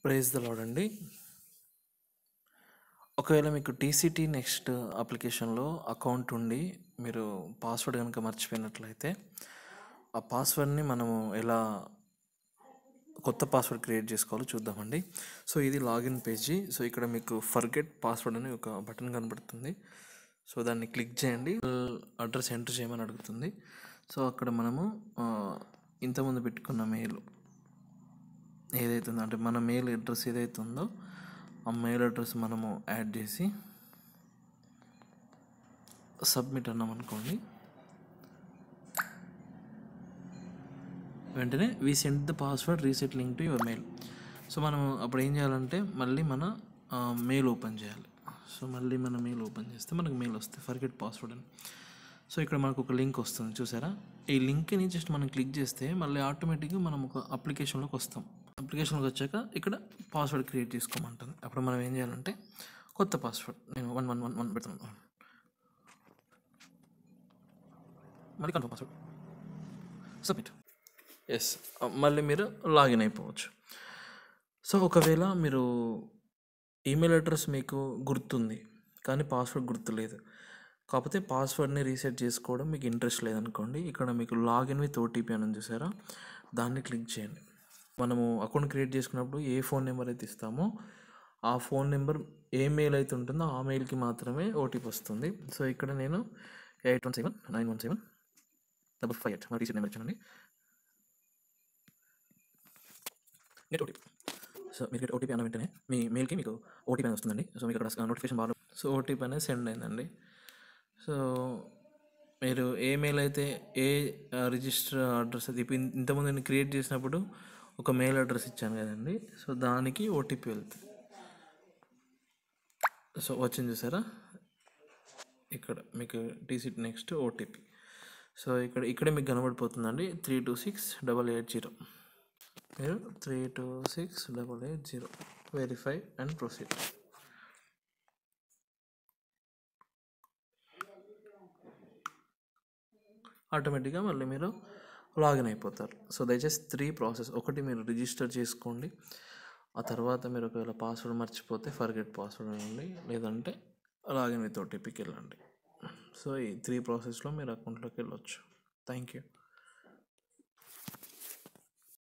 Praise the lord అండి. ఒకవేళ మీకు టీసీటీ నెక్స్ట్ అప్లికేషన్‌లో అకౌంట్ ఉండి, మీరు పాస్వర్డ్ గనుక మర్చిపోయినట్లయితే, ఆ పాస్వర్డ్‌ని మనము ఎలా కొత్త పాస్వర్డ్ క్రియేట్ చేసుకోవాలో చూద్దామండి. సో, ఇది లాగిన్ పేజీ. సో, ఇక్కడ మీకు ఫర్గెట్ పాస్వర్డ్ అని ఒక బటన్ కనబడుతుంది. సో, దాన్ని క్లిక్ చేయండి. అడ్రెస్ ఎంటర్ చేయమని అడుగుతుంది. సో, అక్కడ మనము ఆహ్, ఇంతకుముందు పెట్టుకున్న మెయిల్ ఏదైతే ఉందో అంటే మన మెయిల్ అడ్రెస్ ఏదైతే ఉందో, ఆ మెయిల్ అడ్రెస్ మనము యాడ్ చేసి సబ్మిట్ అన్నామనుకోండి. వెంటనే we send the password reset link to your mail. So, మనం అప్పుడు ఏం చేయాలంటే మళ్ళీ మన ఆహ్, మెయిల్ ఓపెన్ చేయాలి. సో, మళ్ళీ మన మెయిల్ ఓపెన్ చేస్తే మనకు మెయిల్ వస్తాయి ఫర్గెట్ పాస్వర్డ్ అని. సో, ఇక్కడ మనకు ఒక లింక్ వస్తుంది చూసారా? ఈ లింక్‌ని జస్ట్ మనం క్లిక్ చేస్తే మళ్ళీ ఆటోమేటిక్‌గా మనం ఒక అప్లికేషన్‌లోకి వస్తాం. అప్లికేషన్‌లోకి వచ్చాక ఇక్కడ పాస్వర్డ్ క్రియేట్ చేసుకోమంటుంది. అప్పుడు మనం ఏం చేయాలంటే కొత్త పాస్వర్డ్ నేను 1111 పెడుతున్నాను. మళ్ళీ కన్ఫర్మ్ పాస్వర్డ్. సబ్మిట్. యెస్. మళ్ళీ మీరు లాగిన్ అయిపోవచ్చు. సో, ఒకవేళ మీరు ఈమెయిల్ అడ్రెస్ మీకు గుర్తుంది. కానీ పాస్వర్డ్ గుర్తులేదు. కాకపోతే పాస్వర్డ్‌ని రీసెట్ చేసుకోవడం మీకు ఇంట్రెస్ట్ లేదనుకోండి. ఇక్కడ మీకు లాగిన్ విత్ ఓటీపీ అని ఉంది చూసారా? దాన్ని క్లిక్ చేయండి. మనము అకౌంట్ క్రియేట్ చేసుకున్నప్పుడు ఏ ఫోన్ నెంబర్ అయితే ఇస్తామో, ఆ ఫోన్ నెంబర్ ఏ మెయిల్ అయితే ఉంటుందో ఆ మెయిల్‌కి మాత్రమే ఓటీపీ వస్తుంది. సో, ఇక్కడ నేను 8179917558 మన రీసెట్ నెంబర్ ఇచ్చానండి. Get OTP. సో, మీరు గెట్ ఓటీపీ అన్న వెంటనే మీ మెయిల్‌కి మీకు ఓటీపీ అనేది వస్తుందండి. సో, మీకు అక్కడ నోటిఫికేషన్ బార్‌లో సో, ఓటీపీ అనేది సెండ్ అయిందండి. సో, మీరు ఏ మెయిల్ అయితే ఏ ఆహ్, రిజిస్టర్ అడ్రెస్ అది ఇప్పుడు ఇంతకుముందు నేను క్రియేట్ చేసినప్పుడు ఒక మెయిల్ అడ్రెస్ ఇచ్చాను కదండీ! సో, దానికి ఓటీపీ వెళ్తది. సో, వచ్చింది చూసారా? ఇక్కడ మీకు టీసీటీ నెక్స్ట్ ఓటీపీ. సో, ఇక్కడ ఇక్కడే మీకు కనబడిపోతుందండి 326880 మీరు 326880 వెరిఫై అండ్ ప్రొసీడ్. ఆటోమేటిక్‌గా మళ్ళీ మీరు లాగిన్ అయిపోతారు. సో, దయచేసి 3 ప్రాసెస్ ఒకటి మీరు రిజిస్టర్ చేసుకోండి. ఆ తర్వాత మీరు ఒకవేళ పాస్వర్డ్ మర్చిపోతే ఫర్గెట్ పాస్వర్డ్ అనండి. లేదంటే లాగిన్ విత్ ఓటీపీకి వెళ్ళండి. సో, ఈ 3 ప్రాసెస్‌లో మీరు అకౌంట్‌లోకి వెళ్ళొచ్చు. Thank you.